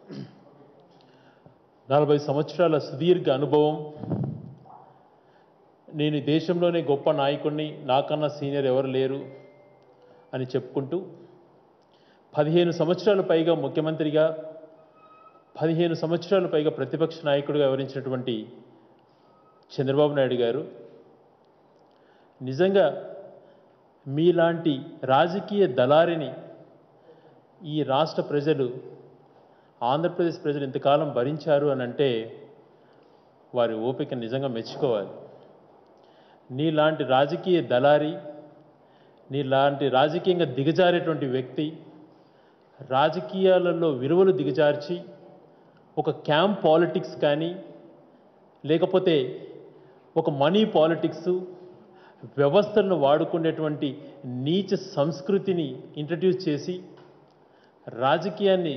నలభై సంవత్సరాల సుదీర్ఘ అనుభవం నేను ఈ దేశంలోనే గొప్ప నాయకుడిని నాకన్నా సీనియర్ ఎవరు లేరు అని చెప్పుకుంటూ పదిహేను సంవత్సరాల పైగా ముఖ్యమంత్రిగా పదిహేను సంవత్సరాల పైగా ప్రతిపక్ష నాయకుడిగా వివరించినటువంటి చంద్రబాబు నాయుడు గారు నిజంగా మీలాంటి రాజకీయ దళారిని ఈ రాష్ట్ర ప్రజలు ఆంధ్రప్రదేశ్ ప్రజలు ఇంతకాలం భరించారు అని అంటే వారి ఓపిక నిజంగా మెచ్చుకోవాలి నీలాంటి రాజకీయ దళారి నీలాంటి రాజకీయంగా దిగజారేటువంటి వ్యక్తి రాజకీయాలలో విలువలు దిగజార్చి ఒక క్యాంప్ పాలిటిక్స్ కానీ లేకపోతే ఒక మనీ పాలిటిక్స్ వ్యవస్థలను వాడుకునేటువంటి నీచ సంస్కృతిని ఇంట్రడ్యూస్ చేసి రాజకీయాన్ని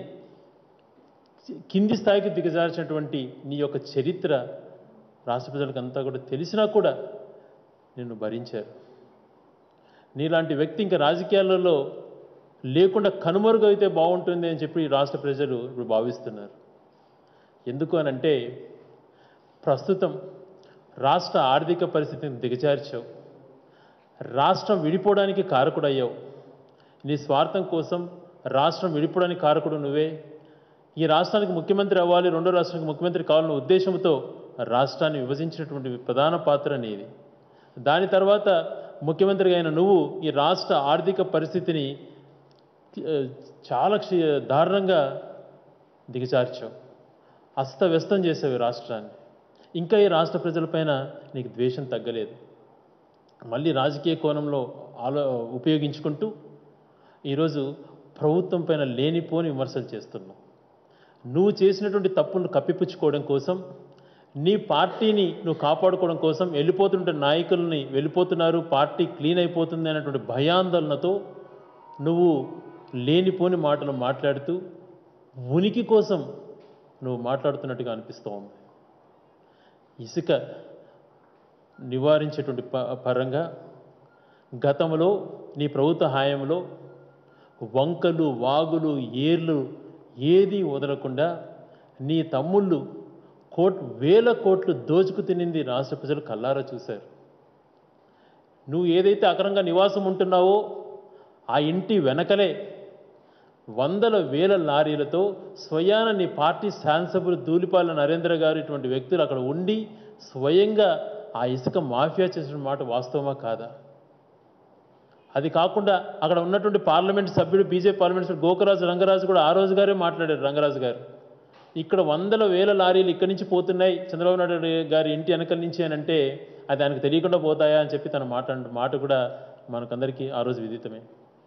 కింది స్థాయికి దిగజార్చినటువంటి నీ యొక్క చరిత్ర రాష్ట్ర ప్రజలకు అంతా కూడా తెలిసినా కూడా నిన్ను భరించారు నీలాంటి వ్యక్తి ఇంకా రాజకీయాలలో లేకుండా కనుమరుగైతే బాగుంటుంది అని చెప్పి ఈ రాష్ట్ర ప్రజలు ఇప్పుడు భావిస్తున్నారు ఎందుకు అనంటే ప్రస్తుతం రాష్ట్ర ఆర్థిక పరిస్థితిని దిగజార్చావు రాష్ట్రం విడిపోవడానికి కారకుడయ్యావు నీ స్వార్థం కోసం రాష్ట్రం విడిపోవడానికి కారకుడు నువ్వే ఈ రాష్ట్రానికి ముఖ్యమంత్రి అవ్వాలి రెండో రాష్ట్రానికి ముఖ్యమంత్రి కావాలన్న ఉద్దేశంతో రాష్ట్రాన్ని విభజించినటువంటి ప్రధాన పాత్ర నీది దాని తర్వాత ముఖ్యమంత్రిగా అయిన నువ్వు ఈ రాష్ట్ర ఆర్థిక పరిస్థితిని ఆ, చాలా క్షి దారుణంగా దిగజార్చావు అస్తవ్యస్తం చేసావు ఈ రాష్ట్రాన్ని ఇంకా ఈ రాష్ట్ర ప్రజలపైన నీకు ద్వేషం తగ్గలేదు మళ్ళీ రాజకీయ కోణంలో ఆలో ఉపయోగించుకుంటూ ఈరోజు ప్రభుత్వం పైన లేనిపోని విమర్శలు చేస్తున్నావు నువ్వు చేసినటువంటి తప్పును కప్పిపుచ్చుకోవడం కోసం నీ పార్టీని నువ్వు కాపాడుకోవడం కోసం వెళ్ళిపోతుంటే నాయకుల్ని వెళ్ళిపోతున్నారు పార్టీ క్లీన్ అయిపోతుంది అనేటువంటి భయాందోళనతో నువ్వు లేనిపోని మాటలు మాట్లాడుతూ ఉనికి కోసం నువ్వు మాట్లాడుతున్నట్టుగా అనిపిస్తూ ఉంది ఇసుక నివారించేటువంటి ప- పరంగా గతంలో నీ ప్రభుత్వ హాయంలో వంకలు వాగులు ఏర్లు ఏది వదలకుండా నీ తమ్ముళ్ళు కోట్ వేల కోట్లు దోచుకు తినింది రాష్ట్ర ప్రజలు కల్లారా చూశారు నువ్వు ఏదైతే అక్రంగా నివాసం ఉంటున్నావో ఆ ఇంటి వెనకలే వందల వేల లారీలతో స్వయాన నీ పార్టీ శాసనసభ్యులు ధూళిపాల నరేంద్ర గారు ఇటువంటి వ్యక్తులు అక్కడ ఉండి స్వయంగా ఆ ఇసుక మాఫియా చేసిన మాట వాస్తవమా కాదా అది కాకుండా అక్కడ ఉన్నటువంటి పార్లమెంట్ సభ్యుడు బీజేపీ పార్లమెంట్ సభ్యుడు గోకరాజు రంగరాజు కూడా ఆ రోజు గారే మాట్లాడారు రంగరాజు గారు ఇక్కడ వందల వేల లారీలు ఇక్కడి నుంచి పోతున్నాయి చంద్రబాబు నాయుడు గారి ఇంటి వెనకల నుంచి అని అంటే అది ఆయనకు తెలియకుండా పోతాయా అని చెప్పి తన మాట మాట కూడా మనకందరికీ ఆ రోజు విదితమే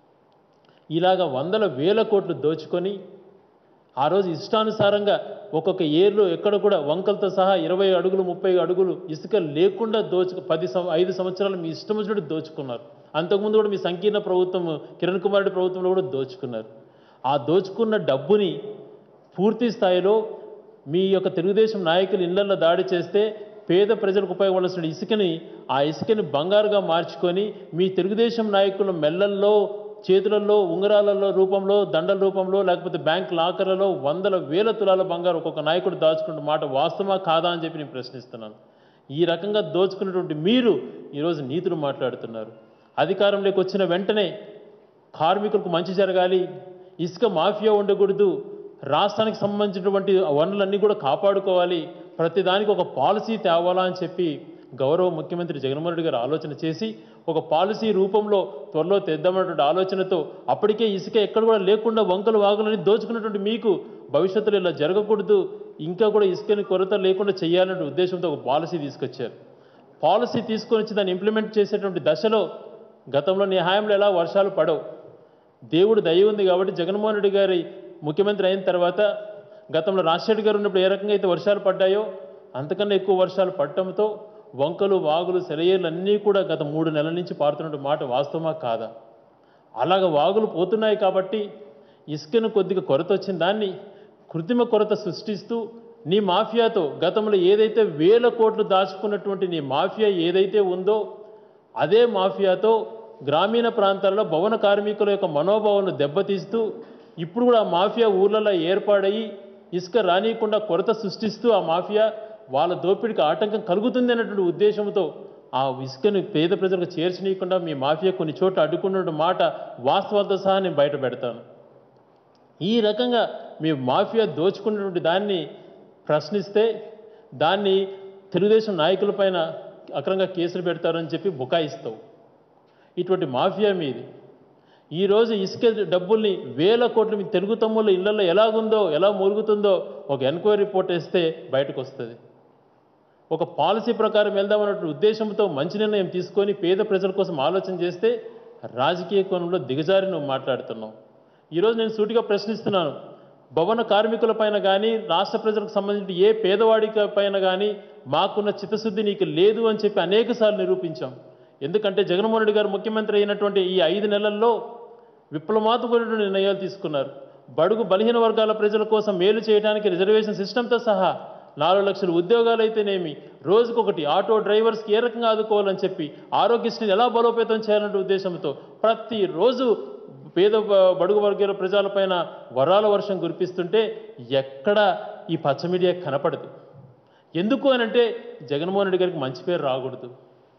ఇలాగ వందల వేల కోట్లు దోచుకొని ఆ రోజు ఇష్టానుసారంగా ఒక్కొక్క ఏర్లో ఎక్కడ కూడా వంకలతో సహా ఇరవై అడుగులు ముప్పై అడుగులు ఇసుక లేకుండా దోచుకు పది సం ఐదు సంవత్సరాలు మీ ఇష్టం వచ్చినట్టు దోచుకున్నారు అంతకుముందు కూడా మీ సంకీర్ణ ప్రభుత్వం కిరణ్ కుమార్ రెడ్డి ప్రభుత్వంలో కూడా దోచుకున్నారు ఆ దోచుకున్న డబ్బుని పూర్తి స్థాయిలో మీ యొక్క తెలుగుదేశం నాయకులు ఇళ్లలో దాడి చేస్తే పేద ప్రజలకు ఉపయోగపడాల్సిన ఇసుకని ఆ ఇసుకని బంగారుగా మార్చుకొని మీ తెలుగుదేశం నాయకుల మెల్లల్లో చేతులలో ఉంగరాలలో రూపంలో దండల రూపంలో లేకపోతే బ్యాంక్ లాకర్లలో వందల వేల తులాల బంగారు ఒక్కొక్క నాయకుడు దాచుకున్న మాట వాస్తవమా కాదా అని చెప్పి నేను ప్రశ్నిస్తున్నాను ఈ రకంగా దోచుకున్నటువంటి మీరు ఈరోజు నీతులు మాట్లాడుతున్నారు అధికారంలోకి వచ్చిన వెంటనే కార్మికులకు మంచి జరగాలి ఇసుక మాఫియా ఉండకూడదు రాష్ట్రానికి సంబంధించినటువంటి వనరులన్నీ కూడా కాపాడుకోవాలి ప్రతిదానికి ఒక పాలసీ తేవాలా అని చెప్పి గౌరవ ముఖ్యమంత్రి జగన్మోహన్ రెడ్డి గారు ఆలోచన చేసి ఒక పాలసీ రూపంలో త్వరలో తెద్దామన్నటువంటి ఆలోచనతో అప్పటికే ఇసుక ఎక్కడ కూడా లేకుండా వంకలు వాగులని దోచుకున్నటువంటి మీకు భవిష్యత్తులో ఇలా జరగకూడదు ఇంకా కూడా ఇసుకని కొరత లేకుండా చేయాలనే ఉద్దేశంతో ఒక పాలసీ తీసుకొచ్చారు పాలసీ తీసుకొని వచ్చి దాన్ని ఇంప్లిమెంట్ చేసేటువంటి దశలో గతంలో నీ హాయంలో ఎలా వర్షాలు పడవు దేవుడు దయ ఉంది కాబట్టి జగన్మోహన్ రెడ్డి గారి ముఖ్యమంత్రి అయిన తర్వాత గతంలో రాజశేఖర్ గారు ఉన్నప్పుడు ఏ రకంగా అయితే వర్షాలు పడ్డాయో అంతకన్నా ఎక్కువ వర్షాలు పడటంతో వంకలు వాగులు సెలయేర్లు అన్నీ కూడా గత మూడు నెలల నుంచి పారుతున్న మాట వాస్తవమా కాదా అలాగ వాగులు పోతున్నాయి కాబట్టి ఇసుకను కొద్దిగా కొరత వచ్చిన దాన్ని కృత్రిమ కొరత సృష్టిస్తూ నీ మాఫియాతో గతంలో ఏదైతే వేల కోట్లు దాచుకున్నటువంటి నీ మాఫియా ఏదైతే ఉందో అదే మాఫియాతో గ్రామీణ ప్రాంతాల్లో భవన కార్మికుల యొక్క మనోభావాలను దెబ్బతీస్తూ ఇప్పుడు కూడా ఆ మాఫియా ఊర్లలో ఏర్పాడయి ఇసుక రానియకుండా కొరత సృష్టిస్తూ ఆ మాఫియా వాళ్ళ దోపిడికి ఆటంకం కలుగుతుంది అన్నటువంటి ఉద్దేశంతో ఆ ఇసుకను పేద ప్రజలకు చేర్చనీయకుండా మీ మాఫియా కొన్ని చోట్ల అడ్డుకున్న మాట వాస్తవాలతో సహా నేను బయట పెడతాను ఈ రకంగా మీ మాఫియా దోచుకున్నటువంటి దాన్ని ప్రశ్నిస్తే దాన్ని తెలుగుదేశం నాయకులపైన అక్రంగా కేసులు పెడతారని చెప్పి బుకాయిస్తావు ఇటువంటి మాఫియా మీది ఈరోజు ఇసుక డబ్బుల్ని వేల కోట్లు మీ తెలుగు తమ్ముళ్ళ ఇళ్లలో ఎలాగుందో ఎలా మురుగుతుందో ఒక ఎంక్వైరీ రిపోర్ట్ వేస్తే బయటకు వస్తుంది ఒక పాలసీ ప్రకారం వెళ్దామన్నట్టు ఉద్దేశంతో మంచి నిర్ణయం తీసుకొని పేద ప్రజల కోసం ఆలోచన చేస్తే రాజకీయ కోణంలో దిగజారి నువ్వు మాట్లాడుతున్నావు ఈరోజు నేను సూటిగా ప్రశ్నిస్తున్నాను భవన కార్మికుల పైన కానీ రాష్ట్ర ప్రజలకు సంబంధించిన ఏ పేదవాడికి పైన కానీ మాకున్న చిత్తశుద్ధి నీకు లేదు అని చెప్పి అనేకసార్లు నిరూపించాం ఎందుకంటే జగన్మోహన్ రెడ్డి గారు ముఖ్యమంత్రి అయినటువంటి ఈ ఐదు నెలల్లో విప్లవాత్మకమైన నిర్ణయాలు తీసుకున్నారు బడుగు బలహీన వర్గాల ప్రజల కోసం మేలు చేయడానికి రిజర్వేషన్ సిస్టంతో సహా నాలుగు లక్షల ఉద్యోగాలు అయితేనేమి రోజుకొకటి ఆటో డ్రైవర్స్కి ఏ రకంగా ఆదుకోవాలని చెప్పి ఆరోగ్యశ్రీని ఎలా బలోపేతం చేయాలనే ఉద్దేశంతో ప్రతిరోజు పేద బ- బడుగు వర్గాల ప్రజలపైన వరాల వర్షం కురిపిస్తుంటే ఎక్కడ ఈ పచ్చ మీడియా కనపడదు ఎందుకు అనంటే జగన్మోహన్ రెడ్డి గారికి మంచి పేరు రాకూడదు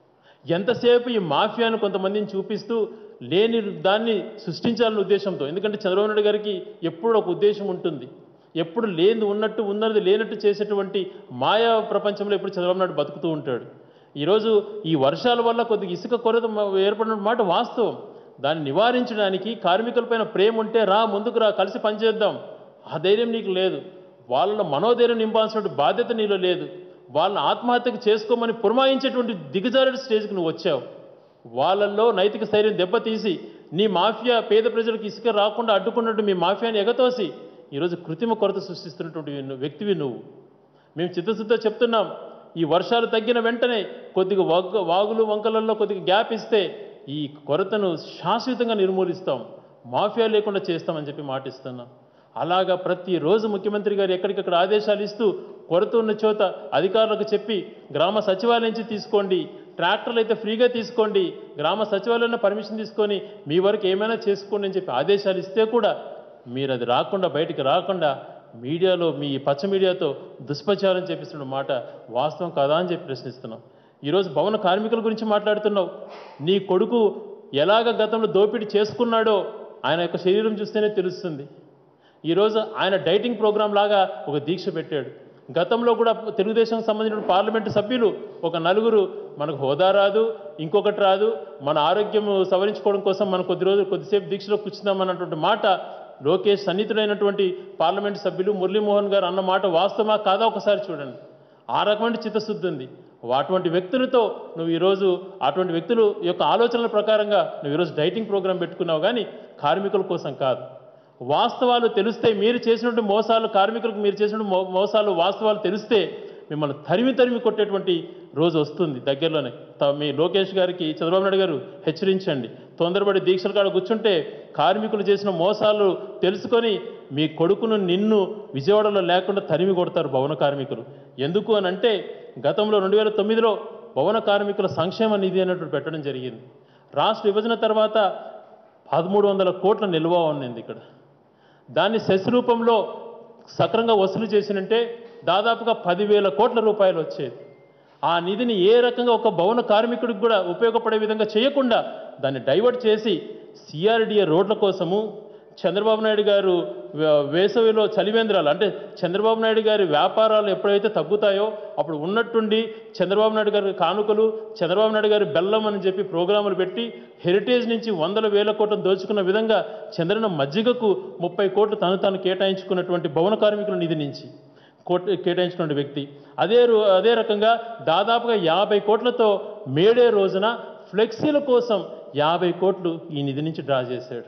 ఎంతసేపు ఈ మాఫియాను కొంతమందిని చూపిస్తూ లేని దాన్ని సృష్టించాలనే ఉద్దేశంతో ఎందుకంటే చంద్రబాబు నాయుడు గారికి ఎప్పుడు ఒక ఉద్దేశం ఉంటుంది ఎప్పుడు లేనిది ఉన్నట్టు ఉన్నది లేనట్టు చేసేటువంటి మాయా ప్రపంచంలో ఎప్పుడు చంద్రబాబు నాయుడు బతుకుతూ ఉంటాడు ఈరోజు ఈ వర్షాల వల్ల కొద్దిగా ఇసుక కొరత మ- ఏర్పడిన మాట వాస్తవం దాన్ని నివారించడానికి కార్మికులపైన ప్రేమ ఉంటే రా ముందుకు రా కలిసి పనిచేద్దాం ఆ ధైర్యం నీకు లేదు వాళ్ళ మనోధైర్యం నింపాల్సిన బాధ్యత నీలో లేదు వాళ్ళని ఆత్మహత్యకు చేసుకోమని పురమాయించేటువంటి దిగజారుడు స్టేజ్కి నువ్వు వచ్చావు వాళ్ళల్లో నైతిక స్థైర్యం దెబ్బతీసి నీ మాఫియా పేద ప్రజలకు ఇసుక రాకుండా అడ్డుకున్నట్టు మీ మాఫియాని ఎగతోసి ఈరోజు కృత్రిమ కొరత సృష్టిస్తున్నటువంటి ను- వ్యక్తివి నువ్వు మేము చిత్తశుద్ధితో చెప్తున్నాం ఈ వర్షాలు తగ్గిన వెంటనే కొద్దిగా వాగు వాగులు వంకలల్లో కొద్దిగా గ్యాప్ ఇస్తే ఈ కొరతను శాశ్వతంగా నిర్మూలిస్తాం మాఫియా లేకుండా చేస్తామని చెప్పి మాటిస్తున్నాం అలాగా ప్రతిరోజు ముఖ్యమంత్రి గారు ఎక్కడికక్కడ ఆదేశాలు ఇస్తూ కొరత ఉన్న చోట అధికారులకు చెప్పి గ్రామ సచివాలయం నుంచి తీసుకోండి ట్రాక్టర్లు అయితే ఫ్రీగా తీసుకోండి గ్రామ సచివాలయంలో పర్మిషన్ తీసుకొని మీ వరకు ఏమైనా చేసుకోండి అని చెప్పి ఆదేశాలు ఇస్తే కూడా మీరు అది రాకుండా బయటికి రాకుండా మీడియాలో మీ పచ్చ మీడియాతో దుష్ప్రచారం చేపిస్తున్న మాట వాస్తవం కాదా అని చెప్పి ప్రశ్నిస్తున్నాం ఈరోజు భవన కార్మికుల గురించి మాట్లాడుతున్నావు నీ కొడుకు ఎలాగ గతంలో దోపిడీ చేసుకున్నాడో ఆయన యొక్క శరీరం చూస్తేనే తెలుస్తుంది ఈరోజు ఆయన డైటింగ్ ప్రోగ్రాం లాగా ఒక దీక్ష పెట్టాడు గతంలో కూడా తెలుగుదేశం సంబంధించిన పార్లమెంటు సభ్యులు ఒక నలుగురు మనకు హోదా రాదు ఇంకొకటి రాదు మన ఆరోగ్యం సవరించుకోవడం కోసం మనం కొద్ది రోజులు కొద్దిసేపు దీక్షలో కూర్చుందామన్నటువంటి మాట లోకేష్ సన్నిహితుడైనటువంటి పార్లమెంటు సభ్యులు మురళీమోహన్ గారు అన్న మాట వాస్తవమా కాదా ఒకసారి చూడండి ఆ రకమైన చిత్తశుద్ధి ఉంది అటువంటి వ్యక్తులతో నువ్వు ఈరోజు అటువంటి వ్యక్తులు యొక్క ఆలోచనల ప్రకారంగా నువ్వు ఈరోజు డైటింగ్ ప్రోగ్రాం పెట్టుకున్నావు కానీ కార్మికుల కోసం కాదు వాస్తవాలు తెలిస్తే మీరు చేసినటువంటి మోసాలు కార్మికులకు మీరు చేసిన మో మోసాలు వాస్తవాలు తెలిస్తే మిమ్మల్ని తరిమి తరిమి కొట్టేటువంటి రోజు వస్తుంది దగ్గరలోనే త- మీ లోకేష్ గారికి చంద్రబాబు నాయుడు గారు హెచ్చరించండి తొందరపడి దీక్షల కాడ కూర్చుంటే కార్మికులు చేసిన మోసాలు తెలుసుకొని మీ కొడుకును నిన్ను విజయవాడలో లేకుండా తరిమి కొడతారు భవన కార్మికులు ఎందుకు అని అంటే గతంలో రెండు వేల తొమ్మిదిలో భవన కార్మికుల సంక్షేమ నిధి అన్నట్టు పెట్టడం జరిగింది రాష్ట్ర విభజన తర్వాత పదమూడు వందల కోట్ల నిల్వ ఉన్నింది ఇక్కడ దాన్ని సెస్ రూపంలో సక్రంగా వసూలు చేసినంటే దాదాపుగా పదివేల కోట్ల రూపాయలు వచ్చేది ఆ నిధిని ఏ రకంగా ఒక భవన కార్మికుడికి కూడా ఉపయోగపడే విధంగా చేయకుండా దాన్ని డైవర్ట్ చేసి సిఆర్డిఏ రోడ్ల కోసము చంద్రబాబు నాయుడు గారు వే- వేసవిలో చలివేంద్రాలు అంటే చంద్రబాబు నాయుడు గారి వ్యాపారాలు ఎప్పుడైతే తగ్గుతాయో అప్పుడు ఉన్నట్టుండి చంద్రబాబు నాయుడు గారి కానుకలు చంద్రబాబు నాయుడు గారి బెల్లం అని చెప్పి ప్రోగ్రాములు పెట్టి హెరిటేజ్ నుంచి వందల వేల కోట్లను దోచుకున్న విధంగా చంద్రన మజ్జిగకు ముప్పై కోట్లు తను తాను కేటాయించుకున్నటువంటి భవన కార్మికుల నిధి నుంచి కోట్ కేటాయించుకున్న వ్యక్తి అదే రో- అదే రకంగా దాదాపుగా యాభై కోట్లతో మేడే రోజున ఫ్లెక్సీల కోసం యాభై కోట్లు ఈ నిధి నుంచి డ్రా చేశాడు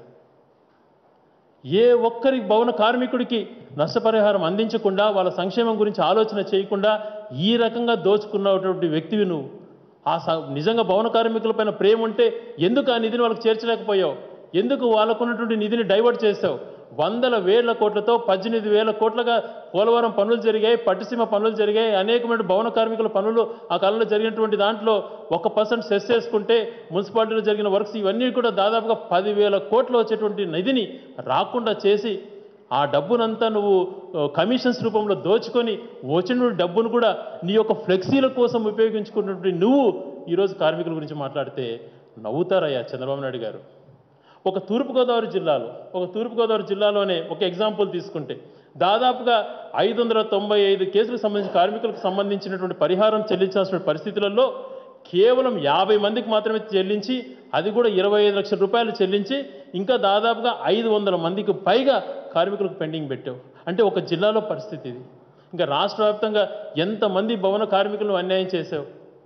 ఏ ఒక్కరి భవన కార్మికుడికి నష్టపరిహారం అందించకుండా వాళ్ళ సంక్షేమం గురించి ఆలోచన చేయకుండా ఈ రకంగా దోచుకున్నటువంటి వ్యక్తివి నువ్వు ఆ స నిజంగా భవన కార్మికులపైన ప్రేమ ఉంటే ఎందుకు ఆ నిధిని వాళ్ళకి చేర్చలేకపోయావు ఎందుకు వాళ్ళకున్నటువంటి నిధిని డైవర్ట్ చేసావు వందల వేల కోట్లతో పద్దెనిమిది వేల కోట్లుగా పోలవరం పనులు జరిగాయి పట్టిసీమ పనులు జరిగాయి అనేకమైన భవన కార్మికుల పనులు ఆ కాలంలో జరిగినటువంటి దాంట్లో ఒక పర్సెంట్ సెస్ చేసుకుంటే మున్సిపాలిటీలో జరిగిన వర్క్స్ ఇవన్నీ కూడా దాదాపుగా పదివేల కోట్లు వచ్చేటువంటి నిధిని రాకుండా చేసి ఆ డబ్బునంతా నువ్వు ఆ, కమిషన్స్ రూపంలో దోచుకొని వచ్చిన డబ్బును కూడా నీ యొక్క ఫ్లెక్సీల కోసం ఉపయోగించుకున్నటువంటి నువ్వు ఈరోజు కార్మికుల గురించి మాట్లాడితే నవ్వుతారయ్యా చంద్రబాబు నాయుడు గారు ఒక తూర్పుగోదావరి జిల్లాలో ఒక తూర్పుగోదావరి జిల్లాలోనే ఒక ఎగ్జాంపుల్ తీసుకుంటే దాదాపుగా ఐదు వందల తొంభై ఐదు కేసులకు సంబంధించి కార్మికులకు సంబంధించినటువంటి పరిహారం చెల్లించాల్సిన పరిస్థితులలో కేవలం యాభై మందికి మాత్రమే చెల్లించి అది కూడా ఇరవై ఐదు లక్షల రూపాయలు చెల్లించి ఇంకా దాదాపుగా ఐదు వందల మందికి పైగా కార్మికులకు పెండింగ్ పెట్టావు అంటే ఒక జిల్లాలో పరిస్థితి ఇది ఇంకా రాష్ట్ర వ్యాప్తంగా ఎంతమంది భవన కార్మికులను అన్యాయం చేసావు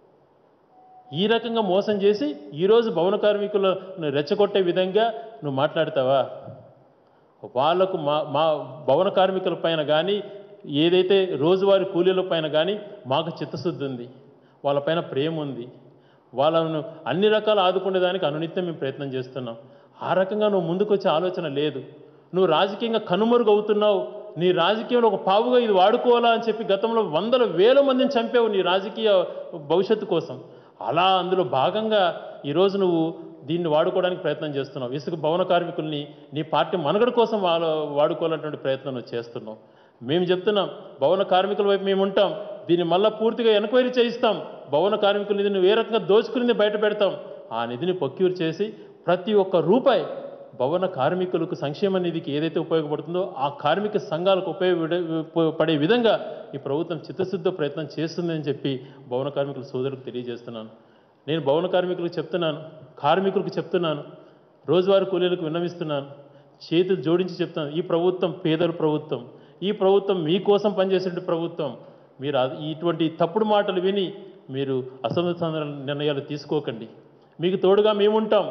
ఈ రకంగా మోసం చేసి ఈరోజు భవన కార్మికులను రెచ్చగొట్టే విధంగా నువ్వు మాట్లాడతావా వాళ్లకు మా మా భవన కార్మికుల పైన కానీ ఏదైతే రోజువారీ కూలీల పైన కానీ మాకు చిత్తశుద్ధి ఉంది వాళ్ళపైన ప్రేమ ఉంది వాళ్ళను అన్ని రకాలు ఆదుకునేదానికి అనునిత్యం మేము ప్రయత్నం చేస్తున్నాం ఆ రకంగా నువ్వు ముందుకు వచ్చే ఆలోచన లేదు నువ్వు రాజకీయంగా కనుమరుగు అవుతున్నావు నీ రాజకీయంలో ఒక పావుగా ఇది వాడుకోవాలా అని చెప్పి గతంలో వందల వేల మందిని చంపావు నీ రాజకీయ భవిష్యత్తు కోసం అలా అందులో భాగంగా ఈరోజు నువ్వు దీన్ని వాడుకోవడానికి ప్రయత్నం చేస్తున్నావు ఇసుక భవన కార్మికుల్ని నీ పార్టీ మనుగడ కోసం వాళ్ళ వాడుకోవాలన్నటువంటి ప్రయత్నం నువ్వు చేస్తున్నావు మేము చెప్తున్నాం భవన కార్మికుల వైపు మేము ఉంటాం దీన్ని మళ్ళా పూర్తిగా ఎంక్వైరీ చేయిస్తాం భవన కార్మికుల నిధిని ఏ రకంగా దోచుకునింది బయట పెడతాం ఆ నిధిని పొక్యూర్ చేసి ప్రతి ఒక్క రూపాయి భవన కార్మికులకు సంక్షేమ నిధికి ఏదైతే ఉపయోగపడుతుందో ఆ కార్మిక సంఘాలకు ఉపయోగపడే విధంగా ఈ ప్రభుత్వం చిత్తశుద్ధ ప్రయత్నం చేస్తుందని చెప్పి భవన కార్మికుల సోదరులకు తెలియజేస్తున్నాను నేను భవన కార్మికులకు చెప్తున్నాను కార్మికులకు చెప్తున్నాను రోజువారీ కూలీలకు విన్నవిస్తున్నాను చేతులు జోడించి చెప్తున్నాను ఈ ప్రభుత్వం పేదల ప్రభుత్వం ఈ ప్రభుత్వం మీకోసం పనిచేసే ప్రభుత్వం మీరు అది- ఇటువంటి తప్పుడు మాటలు విని మీరు అసమర్థ నిర్ణయాలు తీసుకోకండి మీకు తోడుగా మేముంటాం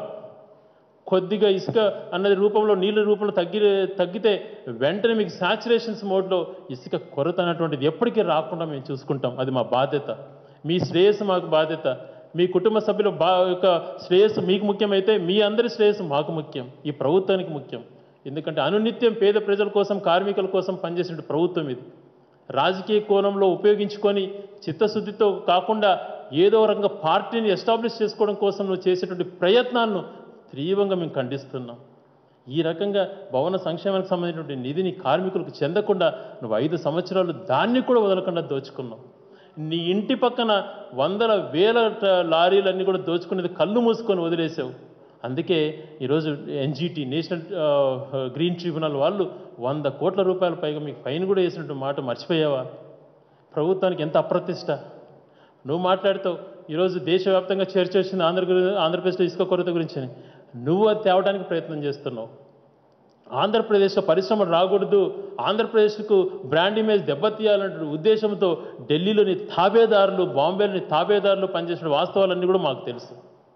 కొద్దిగా ఇసుక అన్నది రూపంలో నీళ్ళ రూపంలో తగ్గి తగ్గితే వెంటనే మీకు సాచురేషన్స్ మోడ్లో ఇసుక కొరత అనేటువంటిది ఎప్పటికీ రాకుండా మేము చూసుకుంటాం అది మా బాధ్యత మీ శ్రేయస్సు మాకు బాధ్యత మీ కుటుంబ సభ్యుల బా యొక్క శ్రేయస్సు మీకు ముఖ్యమైతే మీ అందరి శ్రేయస్సు మాకు ముఖ్యం ఈ ప్రభుత్వానికి ముఖ్యం ఎందుకంటే అనునిత్యం పేద ప్రజల కోసం కార్మికుల కోసం పనిచేసిన ప్రభుత్వం ఇది రాజకీయ కోణంలో ఉపయోగించుకొని చిత్తశుద్ధితో కాకుండా ఏదో రకంగా పార్టీని ఎస్టాబ్లిష్ చేసుకోవడం కోసం నువ్వు చేసేటువంటి ప్రయత్నాలను తీవ్రంగా మేము ఖండిస్తున్నాం ఈ రకంగా భవన సంక్షేమానికి సంబంధించినటువంటి నిధిని కార్మికులకు చెందకుండా నువ్వు ఐదు సంవత్సరాలు దాన్ని కూడా వదలకుండా దోచుకున్నావు నీ ఇంటి పక్కన వందల వేల ట- లారీలన్నీ కూడా దోచుకునేది కళ్ళు మూసుకొని వదిలేసావు అందుకే ఈరోజు NGT national uh, green tribunal వాళ్ళు వంద కోట్ల రూపాయల పైగా మీకు ఫైన్ కూడా వేసినట్టు మాట మర్చిపోయావా ప్రభుత్వానికి ఎంత అప్రతిష్ట నువ్వు మాట్లాడుతావు ఈరోజు దేశవ్యాప్తంగా చర్చ వచ్చింది ఆంధ్ర ఆంధ్రప్రదేశ్లో ఇసుక కొరత గురించి అని. నువ్వు అది తేవడానికి ప్రయత్నం చేస్తున్నావు ఆంధ్రప్రదేశ్లో పరిశ్రమలు రాకూడదు ఆంధ్రప్రదేశ్కు బ్రాండ్ ఇమేజ్ దెబ్బతీయాలనే ఉద్దేశంతో ఢిల్లీలోని తాబేదారులు బాంబేలోని తాబేదారులు పనిచేసిన వాస్తవాలన్నీ కూడా మాకు తెలుసు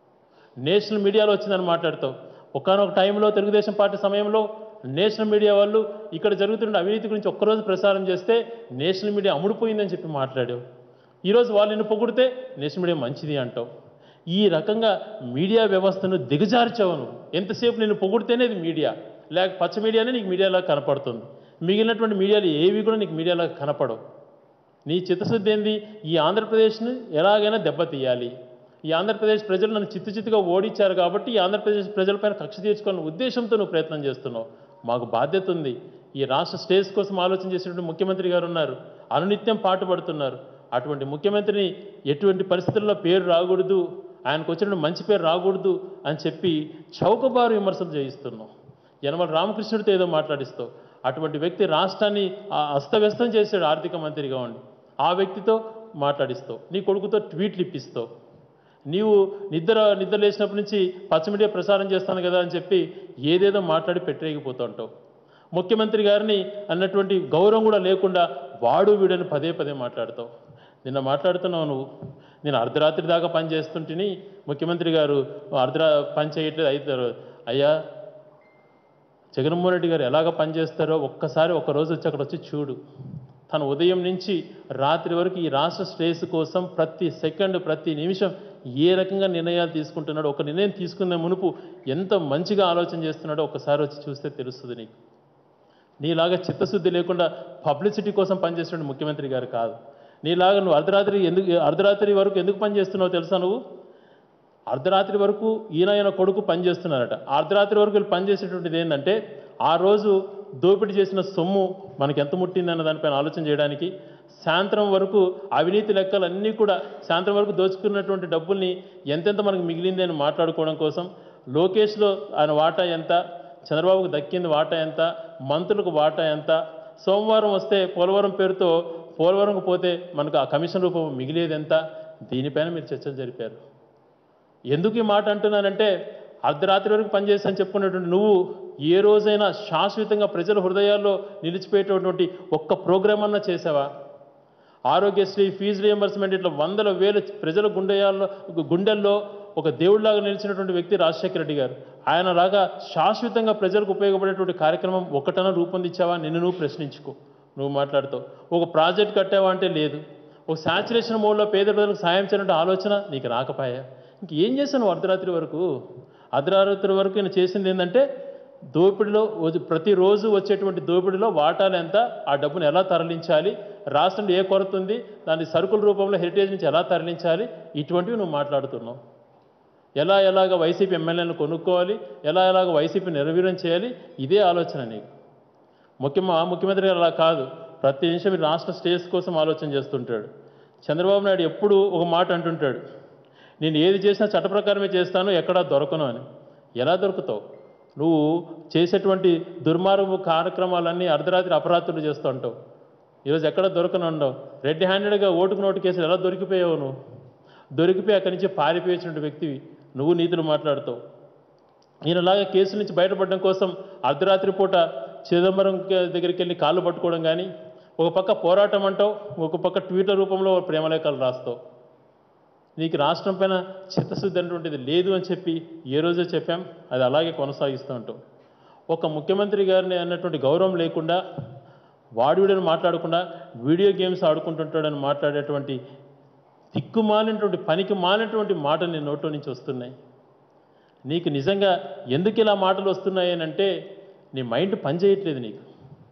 నేషనల్ మీడియాలో వచ్చిందని మాట్లాడతావు ఒకనొక టైంలో తెలుగుదేశం పార్టీ సమయంలో నేషనల్ మీడియా వాళ్ళు ఇక్కడ జరుగుతున్న అవినీతి గురించి ఒక్కరోజు ప్రసారం చేస్తే నేషనల్ మీడియా అమ్ముడుపోయిందని చెప్పి మాట్లాడావు ఈరోజు వాళ్ళు నిన్ను పొగిడితే నేషనల్ మీడియా మంచిది అంటావు ఈ రకంగా మీడియా వ్యవస్థను దిగజార్చావు నువ్వు ఎంతసేపు నేను పొగిడితేనే ఇది మీడియా లేక పచ్చ మీడియానే నీకు మీడియాలా కనపడుతుంది మిగిలినటువంటి మీడియాలు ఏవి కూడా నీకు మీడియాలా కనపడవు నీ చిత్తశుద్ధి ఏంది ఈ ఆంధ్రప్రదేశ్ను ఎలాగైనా దెబ్బతీయాలి ఈ ఆంధ్రప్రదేశ్ ప్రజలు నన్ను చిత్తు చిత్తుగా ఓడించారు కాబట్టి ఈ ఆంధ్రప్రదేశ్ ప్రజలపైన కక్ష తీర్చుకునే ఉద్దేశంతో నువ్వు ప్రయత్నం చేస్తున్నావు మాకు బాధ్యత ఉంది ఈ రాష్ట్ర స్టేట్స్ కోసం ఆలోచన చేసినటువంటి ముఖ్యమంత్రి గారు ఉన్నారు అనునిత్యం పాటుపడుతున్నారు అటువంటి ముఖ్యమంత్రిని ఎటువంటి పరిస్థితుల్లో పేరు రాకూడదు ఆయనకు వచ్చిన మంచి పేరు రాకూడదు అని చెప్పి చౌకబారు విమర్శలు చేయిస్తున్నావు యనమల రామకృష్ణుడితో ఏదో మాట్లాడిస్తావు అటువంటి వ్యక్తి రాష్ట్రాన్ని ఆ అస్తవ్యస్తం చేశాడు ఆర్థిక మంత్రిగా ఉండి ఆ వ్యక్తితో మాట్లాడిస్తావు నీ కొడుకుతో ట్వీట్లు ఇప్పిస్తావు నీవు నిద్ర నిద్ర లేచినప్పటి నుంచి పచ్చ మీడియా ప్రసారం చేస్తాను కదా అని చెప్పి ఏదేదో మాట్లాడి పెట్టరేగిపోతూ ఉంటావు ముఖ్యమంత్రి గారిని అన్నటువంటి గౌరవం కూడా లేకుండా వాడు వీడని పదే పదే మాట్లాడతావు నిన్న మాట్లాడుతున్నావు నువ్వు నేను అర్ధరాత్రి దాకా పని చేస్తుంటిని ముఖ్యమంత్రి గారు అర్ధరా పని చేయట్లేదు అయితే అయ్యా జగన్మోహన్ రెడ్డి గారు ఎలాగ పనిచేస్తారో ఒక్కసారి ఒక రోజు వచ్చి అక్కడ వచ్చి చూడు తను ఉదయం నుంచి రాత్రి వరకు ఈ రాష్ట్ర శ్రేయస్సు కోసం ప్రతి సెకండ్ ప్రతి నిమిషం ఏ రకంగా నిర్ణయాలు తీసుకుంటున్నాడో ఒక నిర్ణయం తీసుకునే మునుపు ఎంత మంచిగా ఆలోచన చేస్తున్నాడో ఒకసారి వచ్చి చూస్తే తెలుస్తుంది నీకు నీలాగా చిత్తశుద్ధి లేకుండా పబ్లిసిటీ కోసం పనిచేస్తున్న ముఖ్యమంత్రి గారు కాదు నీలాగా నువ్వు అర్ధరాత్రి ఎందుకు అర్ధరాత్రి వరకు ఎందుకు పనిచేస్తున్నావో తెలుసా నువ్వు అర్ధరాత్రి వరకు ఈయన ఈయన కొడుకు పనిచేస్తున్నారట అర్ధరాత్రి వరకు వీళ్ళు పనిచేసేటువంటిది ఏంటంటే ఆ రోజు దోపిడీ చేసిన సొమ్ము మనకి ఎంత ముట్టిందన్న దానిపైన ఆలోచన చేయడానికి సాయంత్రం వరకు అవినీతి లెక్కలన్నీ కూడా సాయంత్రం వరకు దోచుకున్నటువంటి డబ్బుల్ని ఎంతెంత మనకు మిగిలింది అని మాట్లాడుకోవడం కోసం లోకేష్లో ఆయన వాటా ఎంత చంద్రబాబుకు దక్కింది వాటా ఎంత మంత్రులకు వాటా ఎంత సోమవారం వస్తే పోలవరం పేరుతో పోలవరంకు పోతే మనకు ఆ కమిషన్ రూపం మిగిలేది ఎంత దీనిపైన మీరు చర్చలు జరిపారు ఎందుకు ఈ మాట అంటున్నానంటే అర్ధరాత్రి వరకు పనిచేసి అని చెప్పుకున్నటువంటి నువ్వు ఏ రోజైనా శాశ్వతంగా ప్రజల హృదయాల్లో నిలిచిపోయేటటువంటి ఒక్క ప్రోగ్రామ్ అన్నా చేసావా ఆరోగ్యశ్రీ ఫీజు రియంబర్స్మెంట్ ఇట్లా వందల వేల ప్రజల గుండెయాల్లో గుండెల్లో ఒక దేవుడిలాగా నిలిచినటువంటి వ్యక్తి రాజశేఖర రెడ్డి గారు ఆయన లాగా శాశ్వతంగా ప్రజలకు ఉపయోగపడేటువంటి కార్యక్రమం ఒకటన రూపొందించావా నిన్ను నువ్వు ప్రశ్నించుకో నువ్వు మాట్లాడుతావు ఒక ప్రాజెక్ట్ కట్టావా అంటే లేదు ఒక శాచురేషన్ మోడ్లో పేద ప్రజలకు సాయం చేయాలంటే ఆలోచన నీకు రాకపాయా ఇంకేం చేశాను నువ్వు అర్ధరాత్రి వరకు అర్ధరాత్రి వరకు నేను చేసింది ఏంటంటే దోపిడిలో వచ్చి- ప్రతిరోజు వచ్చేటువంటి దోపిడిలో వాటాలు ఎంత ఆ డబ్బును ఎలా తరలించాలి రాష్ట్రంలో ఏ కొరత ఉంది దాన్ని సరుకుల రూపంలో హెరిటేజ్ నుంచి ఎలా తరలించాలి ఇటువంటివి నువ్వు మాట్లాడుతున్నావు ఎలా ఎలాగ వైసీపీ ఎమ్మెల్యేలను కొనుక్కోవాలి ఎలా ఎలాగ వైసీపీ నిర్వీర్యం చేయాలి ఇదే ఆలోచన నీకు ముఖ్యమా ముఖ్యమంత్రి గారు అలా కాదు ప్రతి నిమిషం ఈ రాష్ట్ర స్టేజ్ కోసం ఆలోచన చేస్తుంటాడు చంద్రబాబు నాయుడు ఎప్పుడు ఒక మాట అంటుంటాడు నేను ఏది చేసినా చట్ట ప్రకారమే చేస్తాను ఎక్కడా దొరకను అని ఎలా దొరుకుతావు నువ్వు చేసేటువంటి దుర్మార్గపు కార్యక్రమాలన్నీ అర్ధరాత్రి అపరాత్రులు చేస్తూ ఉంటావు ఈరోజు ఎక్కడ దొరకను ఉండవు రెడ్ హ్యాండెడ్గా ఓటుకు నోటు కేసులు ఎలా దొరికిపోయావు నువ్వు దొరికిపోయి అక్కడి నుంచి పారిపోయేసినటువంటి వ్యక్తివి నువ్వు నీతులు మాట్లాడుతావు ఈయనలాగా కేసు నుంచి బయటపడడం కోసం అర్ధరాత్రి పూట చిదంబరం క- దగ్గరికి వెళ్ళి కాళ్ళు పట్టుకోవడం కానీ ఒక పక్క పోరాటం అంటావు ఒక పక్క ట్విట్టర్ రూపంలో ప్రేమలేఖలు రాస్తావు నీకు రాష్ట్రం పైన చిత్తశుద్ధి అనేటువంటిది లేదు అని చెప్పి ఏ రోజో చెప్పాం అది అలాగే కొనసాగిస్తూ ఉంటాం ఒక ముఖ్యమంత్రి గారిని అన్నటువంటి గౌరవం లేకుండా వాడి వీడియోని మాట్లాడకుండా వీడియో గేమ్స్ ఆడుకుంటుంటాడని మాట్లాడేటువంటి దిక్కుమాలినటువంటి పనికి మాలినటువంటి మాటలు నీ నోట్లో నుంచి వస్తున్నాయి నీకు నిజంగా ఎందుకు ఇలా మాటలు వస్తున్నాయి అని అంటే నీ మైండ్ పనిచేయట్లేదు నీకు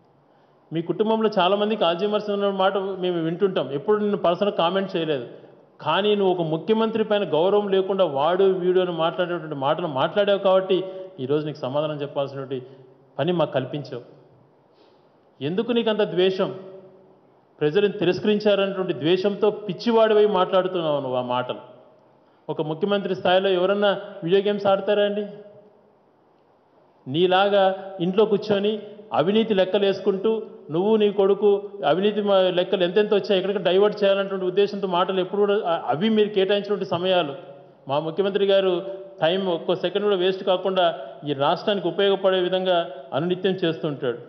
మీ కుటుంబంలో చాలామందికి ఆల్జీమర్స్ ఉన్న మాట మేము వింటుంటాం ఎప్పుడు నిన్ను పర్సనల్ కామెంట్ చేయలేదు కానీ నువ్వు ఒక ముఖ్యమంత్రి పైన గౌరవం లేకుండా వాడు వీడు అని మాట్లాడేటువంటి మాటలు మాట్లాడావు కాబట్టి ఈరోజు నీకు సమాధానం చెప్పాల్సినటువంటి పని మాకు కల్పించావు ఎందుకు నీకు అంత ద్వేషం ప్రజలను తిరస్కరించారన్నటువంటి ద్వేషంతో పిచ్చివాడివై మాట్లాడుతున్నావు నువ్వు ఆ మాటలు ఒక ముఖ్యమంత్రి స్థాయిలో ఎవరన్నా వీడియో గేమ్స్ ఆడతారా అండి నీలాగా ఇంట్లో కూర్చొని అవినీతి లెక్కలు వేసుకుంటూ నువ్వు నీ కొడుకు అవినీతి మ- లెక్కలు ఎంతెంత వచ్చాయి ఎక్కడికి డైవర్ట్ చేయాలన్నటువంటి ఉద్దేశంతో మాటలు ఎప్పుడు కూడా అ- అవి మీరు కేటాయించినటువంటి సమయాలు మా ముఖ్యమంత్రి గారు టైం ఒక్క సెకండ్ కూడా వేస్ట్ కాకుండా ఈ రాష్ట్రానికి ఉపయోగపడే విధంగా అనునిత్యం చేస్తుంటాడు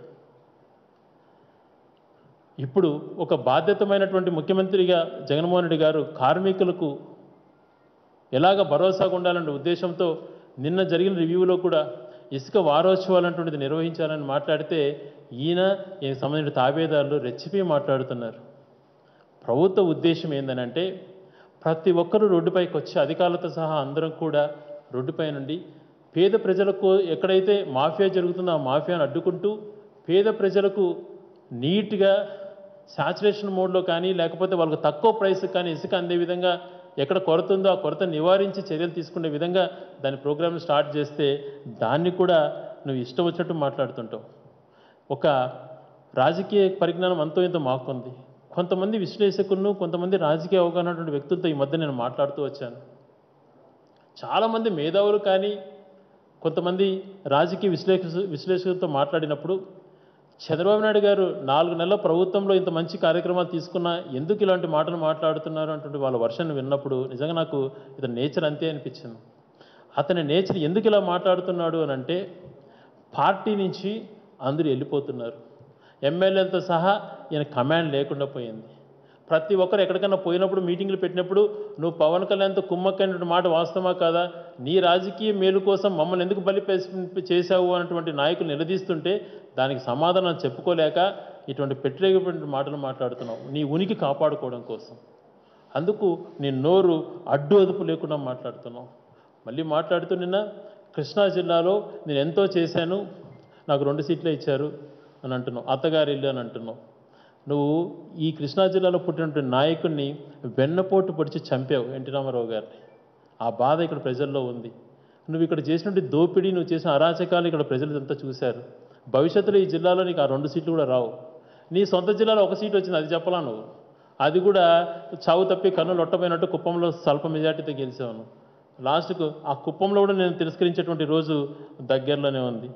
ఇప్పుడు ఒక బాధ్యతమైనటువంటి ముఖ్యమంత్రిగా జగన్మోహన్ రెడ్డి గారు కార్మికులకు ఎలాగ భరోసాగా ఉండాలనే ఉద్దేశంతో నిన్న జరిగిన రివ్యూలో కూడా ఇసుక వారోత్సవాలు అటువంటిది నిర్వహించాలని మాట్లాడితే ఈయన ఈయనకు సంబంధించిన తాబేదారులు రెచ్చిపి మాట్లాడుతున్నారు ప్రభుత్వ ఉద్దేశం ఏందనంటే ప్రతి ఒక్కరూ రోడ్డుపైకి వచ్చి అధికారులతో సహా అందరం కూడా రోడ్డుపై నుండి పేద ప్రజలకు ఎక్కడైతే మాఫియా జరుగుతుందో ఆ మాఫియాను అడ్డుకుంటూ పేద ప్రజలకు నీట్గా శాచురేషన్ మోడ్లో కానీ లేకపోతే వాళ్ళకు తక్కువ ప్రైస్ కానీ ఇసుక అందే విధంగా ఎక్కడ కొరత ఉందో ఆ కొరత నివారించి చర్యలు తీసుకునే విధంగా దాని ప్రోగ్రామ్ని స్టార్ట్ చేస్తే దాన్ని కూడా నువ్వు ఇష్టం వచ్చినట్టు మాట్లాడుతుంటావు ఒక రాజకీయ పరిజ్ఞానం అంతో ఇంత మాకుంది కొంతమంది విశ్లేషకులను కొంతమంది రాజకీయ అవగాహన ఉన్నటువంటి వ్యక్తులతో ఈ మధ్య నేను మాట్లాడుతూ వచ్చాను చాలామంది మేధావులు కానీ కొంతమంది రాజకీయ విశ్లేష విశ్లేషకులతో మాట్లాడినప్పుడు చంద్రబాబు నాయుడు గారు నాలుగు నెలల ప్రభుత్వంలో ఇంత మంచి కార్యక్రమాలు తీసుకున్నా ఎందుకు ఇలాంటి మాటలు మాట్లాడుతున్నారు అంటుంటే వాళ్ళ వర్షన్ విన్నప్పుడు నిజంగా నాకు ఇతని నేచర్ అంతే అనిపించింది అతని నేచర్ ఎందుకు ఇలా మాట్లాడుతున్నాడు అని అంటే పార్టీ నుంచి అందరూ వెళ్ళిపోతున్నారు ఎమ్మెల్యేలతో సహా ఈయన కమాండ్ లేకుండా పోయింది ప్రతి ఒక్కరు ఎక్కడికైనా పోయినప్పుడు మీటింగ్లు పెట్టినప్పుడు నువ్వు పవన్ కళ్యాణ్తో కుమ్మక్కైనటువంటి మాట వాస్తవమా కాదా నీ రాజకీయ మేలు కోసం మమ్మల్ని ఎందుకు బలి పేసి- చేశావు అన్నటువంటి నాయకులు నిలదీస్తుంటే దానికి సమాధానం చెప్పుకోలేక ఇటువంటి పెట్టలేటువంటి మాటలు మాట్లాడుతున్నావు నీ ఉనికి కాపాడుకోవడం కోసం అందుకు నీ నోరు అడ్డు అదుపు లేకుండా మాట్లాడుతున్నావు మళ్ళీ మాట్లాడుతూ నిన్న కృష్ణా జిల్లాలో నేను ఎంతో చేశాను నాకు రెండు సీట్లే ఇచ్చారు అని అంటున్నావు అత్తగారి ఇల్లు అని అంటున్నావు నువ్వు ఈ కృష్ణా జిల్లాలో పుట్టినటువంటి నాయకుడిని వెన్నపోటు పొడిచి చంపావు ఎన్టీ రామారావు గారిని ఆ బాధ ఇక్కడ ప్రజల్లో ఉంది నువ్వు ఇక్కడ చేసినటువంటి దోపిడీ నువ్వు చేసిన అరాచకాలు ఇక్కడ ప్రజలంతా చూశారు భవిష్యత్తులో ఈ జిల్లాలో నీకు ఆ రెండు సీట్లు కూడా రావు నీ సొంత జిల్లాలో ఒక సీట్ వచ్చింది అది చెప్పలా నువ్వు అది కూడా చావు తప్పి కన్నులు ఒట్టపోయినట్టు కుప్పంలో స్వల్ప మెజార్టీతో గెలిచావు నువ్వు. లాస్ట్కు ఆ కుప్పంలో కూడా నేను తిరస్కరించేటువంటి రోజు దగ్గరలోనే ఉంది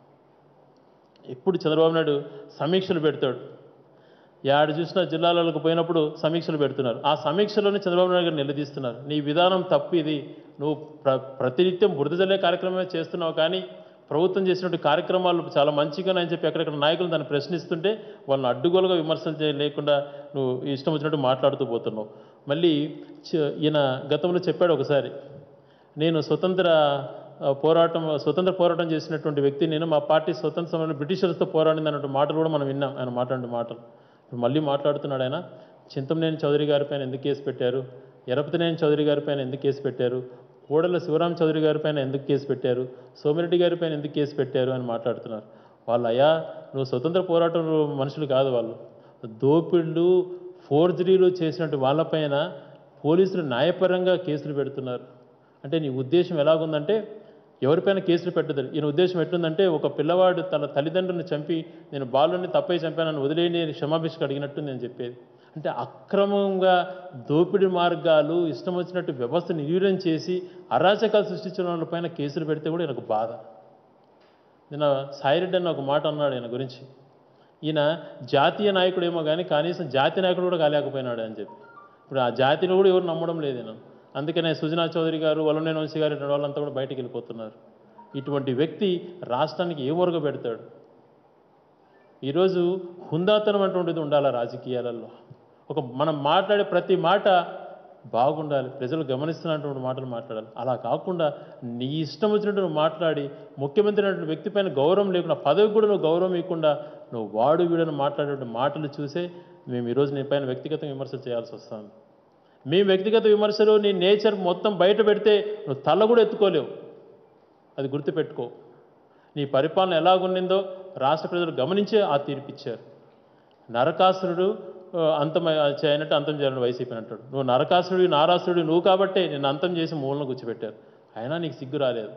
ఎప్పుడు చంద్రబాబు నాయుడు సమీక్షలు పెడతాడు యాడు చూసిన జిల్లాలకు పోయినప్పుడు సమీక్షలు పెడుతున్నారు ఆ సమీక్షలోనే చంద్రబాబు నాయుడు గారు నిలదీస్తున్నారు నీ విధానం తప్పు ఇది నువ్వు ప్ర ప్రతినిత్యం బురద జల్లే కార్యక్రమమే చేస్తున్నావు కానీ ప్రభుత్వం చేసినటువంటి కార్యక్రమాలు చాలా మంచిగా అని చెప్పి ఎక్కడెక్కడ నాయకులు దాన్ని ప్రశ్నిస్తుంటే వాళ్ళని అడ్డుగోలుగా విమర్శలు చేయ లేకుండా నువ్వు ఇష్టం వచ్చినట్టు మాట్లాడుతూ పోతున్నావు మళ్ళీ చ- ఈయన గతంలో చెప్పాడు ఒకసారి నేను స్వతంత్ర ఆ, పోరాటం స్వతంత్ర పోరాటం చేసినటువంటి వ్యక్తి నేను మా పార్టీ స్వతంత్ర సమయంలో బ్రిటిషర్స్తో పోరాడింది అన్నట్టు మాటలు కూడా మనం విన్నాం ఆయన మాట్లాడిన మాటలు ఇప్పుడు మళ్ళీ మాట్లాడుతున్నాడు ఆయన చింతమనేని చౌదరి గారి పైన ఎందుకు కేసు పెట్టారు ఎరపతినేని చౌదరి గారి పైన ఎందుకు కేసు పెట్టారు కోడల శివరాం చౌదరి గారి పైన ఎందుకు కేసు పెట్టారు సోమిరెడ్డి గారి పైన ఎందుకు కేసు పెట్టారు అని మాట్లాడుతున్నారు వాళ్ళు అయ్యా నువ్వు స్వతంత్ర పోరాటం మనుషులు కాదు వాళ్ళు దోపిళ్ళు ఫోర్జరీలు చేసినట్టు వాళ్ళపైన పోలీసులు న్యాయపరంగా కేసులు పెడుతున్నారు అంటే నీ ఉద్దేశం ఎలాగుందంటే ఎవరిపైన కేసులు పెట్టదు ఈయన ఉద్దేశం ఎట్లుందంటే ఒక పిల్లవాడు తన తల్లిదండ్రులను చంపి నేను బాలుని తప్పై చంపానని వదిలేని అని క్షమాభిషకు అడిగినట్టు నేను చెప్పేది అంటే అక్రమంగా దోపిడీ మార్గాలు ఇష్టం వచ్చినట్టు వ్యవస్థ నిర్వీర్యం చేసి అరాచకాలు సృష్టించిన వాళ్ళపైన కేసులు పెడితే కూడా నాకు బాధ నిన్న సాయిరెడ్డి అన్న ఒక మాట అన్నాడు ఆయన గురించి ఈయన జాతీయ నాయకుడేమో కానీ కనీసం జాతీయ నాయకుడు కూడా కాలేకపోయినాడు అని చెప్పి ఇప్పుడు ఆ జాతిని కూడా ఎవరు నమ్మడం లేదు ఈయన అందుకనే సుజనా చౌదరి గారు వల్లనేని వంశీ గారు ఇటువంటి వాళ్ళంతా కూడా బయటికి వెళ్ళిపోతున్నారు ఇటువంటి వ్యక్తి రాష్ట్రానికి ఏ వరకు పెడతాడు ఈరోజు హుందాతనం అటువంటిది ఉండాలి రాజకీయాలలో ఒక మనం మాట్లాడే ప్రతి మాట బాగుండాలి ప్రజలు గమనిస్తున్నటువంటి మాటలు మాట్లాడాలి అలా కాకుండా నీ ఇష్టం వచ్చినట్టు నువ్వు మాట్లాడి ముఖ్యమంత్రి అయినటువంటి వ్యక్తి పైన గౌరవం లేకుండా పదవి కూడా నువ్వు గౌరవం ఇవ్వకుండా నువ్వు వాడు వీడని మాట్లాడే మాటలు చూసే మేము ఈరోజు నీ పైన వ్యక్తిగత విమర్శలు చేయాల్సి వస్తుంది మీ వ్యక్తిగత విమర్శలు నీ నేచర్ మొత్తం బయట పెడితే నువ్వు తల కూడా ఎత్తుకోలేవు అది గుర్తుపెట్టుకో నీ పరిపాలన ఎలాగుండిందో రాష్ట్ర ప్రజలు గమనించే ఆ తీర్పిచ్చారు నరకాసురుడు ఆ, అంతం చేయనట్టు అంతం చేయాలని వైసీపీ అంటాడు నువ్వు నరకాసురుడు నారాసురుడు నువ్వు కాబట్టే నిన్ను అంతం చేసి మూలను కూర్చోబెట్టారు అయినా నీకు సిగ్గు రాలేదు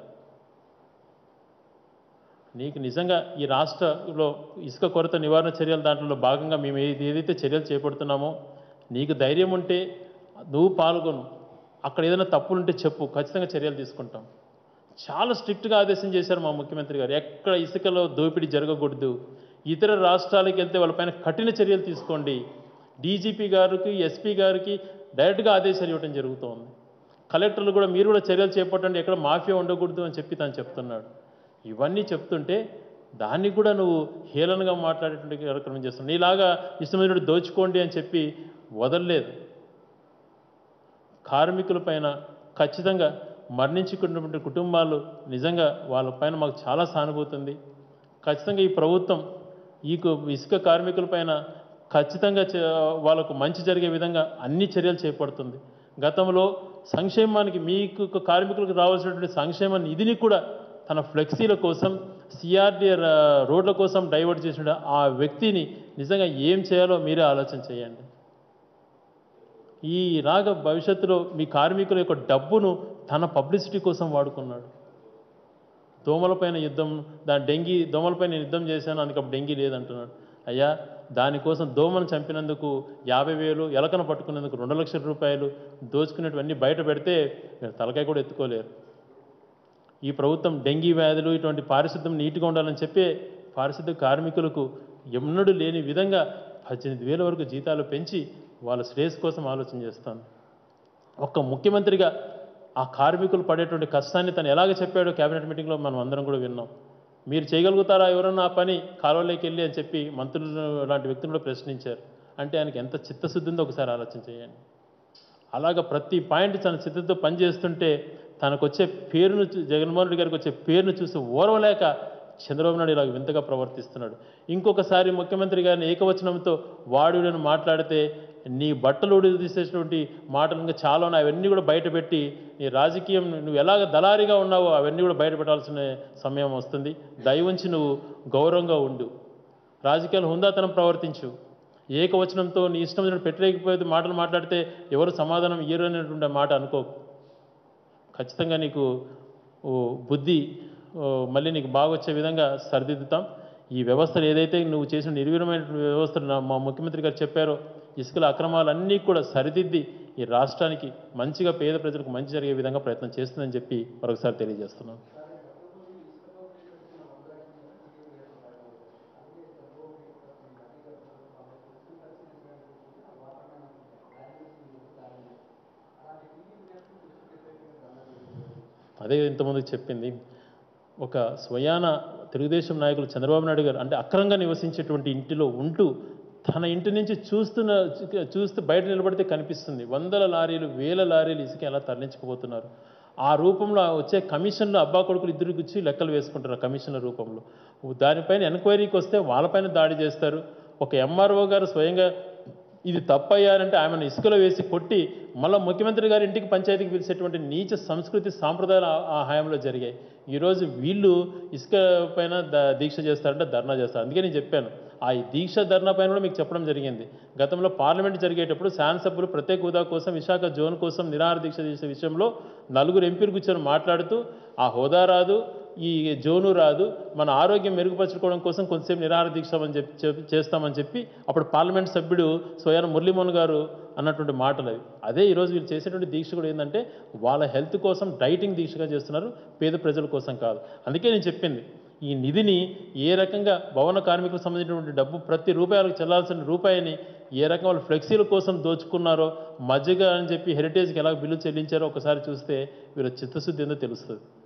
నీకు నిజంగా ఈ రాష్ట్రంలో ఇసుక కొరత నివారణ చర్యల దాంట్లో భాగంగా మేము ఏది ఏదైతే చర్యలు చేపడుతున్నామో నీకు ధైర్యం ఉంటే నువ్వు పాల్గొను అక్కడ ఏదైనా తప్పులుంటే చెప్పు ఖచ్చితంగా చర్యలు తీసుకుంటాం చాలా స్ట్రిక్ట్గా ఆదేశం చేశారు మా ముఖ్యమంత్రి గారు ఎక్కడ ఇసుకలో దోపిడీ జరగకూడదు ఇతర రాష్ట్రాలకు వెళ్తే వాళ్ళపైన కఠిన చర్యలు తీసుకోండి డీజీపీ గారికి ఎస్పీ గారికి డైరెక్ట్గా ఆదేశాలు ఇవ్వడం జరుగుతోంది కలెక్టర్లు కూడా మీరు కూడా చర్యలు చేపట్టండి ఎక్కడ మాఫియా ఉండకూడదు అని చెప్పి తను చెప్తున్నాడు ఇవన్నీ చెప్తుంటే దాన్ని కూడా నువ్వు హేళనగా మాట్లాడేటువంటి కార్యక్రమం చేస్తున్నావు నీలాగా ఇష్టమైనట్టు దోచుకోండి అని చెప్పి వదలలేదు కార్మికులపైన ఖచ్చితంగా మరణించుకున్నటువంటి కుటుంబాలు నిజంగా వాళ్ళపైన మాకు చాలా సానుభూతి ఉంది ఖచ్చితంగా ఈ ప్రభుత్వం ఈ కు- ఇసుక కార్మికులపైన ఖచ్చితంగా చే- వాళ్ళకు మంచి జరిగే విధంగా అన్ని చర్యలు చేపడుతుంది గతంలో సంక్షేమానికి మీకు కార్మికులకు రావాల్సినటువంటి సంక్షేమ నిధిని కూడా తన ఫ్లెక్సీల కోసం సిఆర్డి రోడ్ల కోసం డైవర్ట్ చేసిన ఆ వ్యక్తిని నిజంగా ఏం చేయాలో మీరే ఆలోచన చేయండి ఈ రాగ భవిష్యత్తులో మీ కార్మికుల యొక్క డబ్బును తన పబ్లిసిటీ కోసం వాడుకున్నాడు దోమలపైన యుద్ధం దాని డెంగీ దోమలపైన యుద్ధం చేశాను అందుకు అప్పుడు డెంగీ లేదంటున్నాడు అయ్యా దానికోసం దోమను చంపినందుకు యాభై వేలు ఎలకను పట్టుకునేందుకు రెండు లక్షల రూపాయలు దోచుకునేటివన్నీ బయట పెడితే మీరు తలకాయ కూడా ఎత్తుకోలేరు ఈ ప్రభుత్వం డెంగీ వ్యాధులు ఇటువంటి పారిశుద్ధ్యం నీట్గా ఉండాలని చెప్పే పారిశుద్ధ్య కార్మికులకు ఎన్నడూ లేని విధంగా పద్దెనిమిది వేల వరకు జీతాలు పెంచి వాళ్ళ శ్రేయస్ కోసం ఆలోచన చేస్తాను ఒక్క ముఖ్యమంత్రిగా ఆ కార్మికులు పడేటువంటి కష్టాన్ని తను ఎలాగ చెప్పాడో కేబినెట్ మీటింగ్లో మనం అందరం కూడా విన్నాం మీరు చేయగలుగుతారా ఎవరన్నా ఆ పని కాలువలోకి వెళ్ళి అని చెప్పి మంత్రులు లాంటి వ్యక్తులు కూడా ప్రశ్నించారు అంటే ఆయనకి ఎంత చిత్తశుద్ధి ఉందో ఒకసారి ఆలోచన చేయండి అలాగ ప్రతి పాయింట్ తన చిత్తతో పనిచేస్తుంటే తనకు వచ్చే పేరును చూ- జగన్మోహన్ రెడ్డి గారికి వచ్చే పేరును చూసి ఓర్వలేక చంద్రబాబు నాయుడు ఇలా వింతగా ప్రవర్తిస్తున్నాడు ఇంకొకసారి ముఖ్యమంత్రి గారిని ఏకవచనంతో వాడుడని మాట్లాడితే నీ బట్టలు ఉడి తీసేసినటువంటి మాటలు ఇంకా చాలా ఉన్నాయి అవన్నీ కూడా బయటపెట్టి నీ రాజకీయం నువ్వు ఎలాగ దళారిగా ఉన్నావో అవన్నీ కూడా బయట పెట్టాల్సిన సమయం వస్తుంది దయవుంచి నువ్వు గౌరవంగా ఉండు రాజకీయాలు హుందాతనం ప్రవర్తించు ఏకవచనంతో నీ ఇష్టం వచ్చినట్టు పెట్టలేకపోతే మాటలు మాట్లాడితే ఎవరు సమాధానం ఇయ్యరు అనేటువంటి మాట అనుకో ఖచ్చితంగా నీకు ఓ బుద్ధి ఓ మళ్ళీ నీకు బాగా వచ్చే విధంగా సరిదిద్దుతాం ఈ వ్యవస్థలు ఏదైతే నువ్వు చేసిన నిర్వీర్యమైన వ్యవస్థలు నా- మా ముఖ్యమంత్రి గారు చెప్పారో ఇసుకల అక్రమాలన్నీ కూడా సరిదిద్ది ఈ రాష్ట్రానికి మంచిగా పేద ప్రజలకు మంచి జరిగే విధంగా ప్రయత్నం చేస్తుందని చెప్పి మరొకసారి తెలియజేస్తున్నాను అదే ఇంతకుముందు చెప్పింది ఒక స్వయాన తెలుగుదేశం నాయకులు చంద్రబాబు నాయుడు గారు అంటే అక్రంగా నివసించేటువంటి ఇంటిలో ఉంటూ తన ఇంటి నుంచి చూస్తున్న చూస్తూ బయట నిలబడితే కనిపిస్తుంది వందల లారీలు వేల లారీలు ఇసుక ఎలా తరలించుకుపోతున్నారు ఆ రూపంలో వచ్చే కమిషన్లు అబ్బా కొడుకులు ఇద్దరికి వచ్చి లెక్కలు వేసుకుంటారు ఆ కమిషన్ల రూపంలో దానిపైన ఎంక్వైరీకి వస్తే వాళ్ళపైన దాడి చేస్తారు ఒక ఎంఆర్ఓ గారు స్వయంగా ఇది తప్పయ్యారంటే ఆమెను ఇసుకలో వేసి కొట్టి మళ్ళీ ముఖ్యమంత్రి గారి ఇంటికి పంచాయతీకి పిలిచేటువంటి నీచ సంస్కృతి సాంప్రదాయాలు ఆ- ఆ హయాంలో జరిగాయి ఈరోజు వీళ్ళు ఇసుక పైన ద- దీక్ష చేస్తారంటే ధర్నా చేస్తారు అందుకే నేను చెప్పాను ఆ ఈ దీక్ష ధర్నా పైన కూడా మీకు చెప్పడం జరిగింది గతంలో పార్లమెంట్ జరిగేటప్పుడు శాసనసభ్యులు ప్రత్యేక హోదా కోసం విశాఖ జోన్ కోసం నిరాహార దీక్ష చేసే విషయంలో నలుగురు ఎంపీలు కూర్చొని మాట్లాడుతూ ఆ హోదా రాదు ఈ జోను రాదు మన ఆరోగ్యం మెరుగుపరచుకోవడం కోసం కొంతసేపు నిరాహార దీక్ష అని చెప్పి చెప్పి- చేస్తామని చెప్పి అప్పుడు పార్లమెంట్ సభ్యుడు స్వయాన మురళీమోహన్ గారు అన్నటువంటి మాటలు అవి అదే ఈరోజు వీళ్ళు చేసేటువంటి దీక్ష కూడా ఏంటంటే వాళ్ళ హెల్త్ కోసం డైటింగ్ దీక్షగా చేస్తున్నారు పేద ప్రజల కోసం కాదు అందుకే నేను చెప్పింది ఈ నిధిని ఏ రకంగా భవన కార్మికులకు సంబంధించినటువంటి డబ్బు ప్రతి రూపాయలకు చెల్లాల్సిన రూపాయిని ఏ రకంగా వాళ్ళు ఫ్లెక్సీల కోసం దోచుకున్నారో మజ్జిగ అని చెప్పి హెరిటేజ్కి ఎలా బిల్లు చెల్లించారో ఒకసారి చూస్తే వీళ్ళ చిత్తశుద్ధి ఏందో తెలుస్తుంది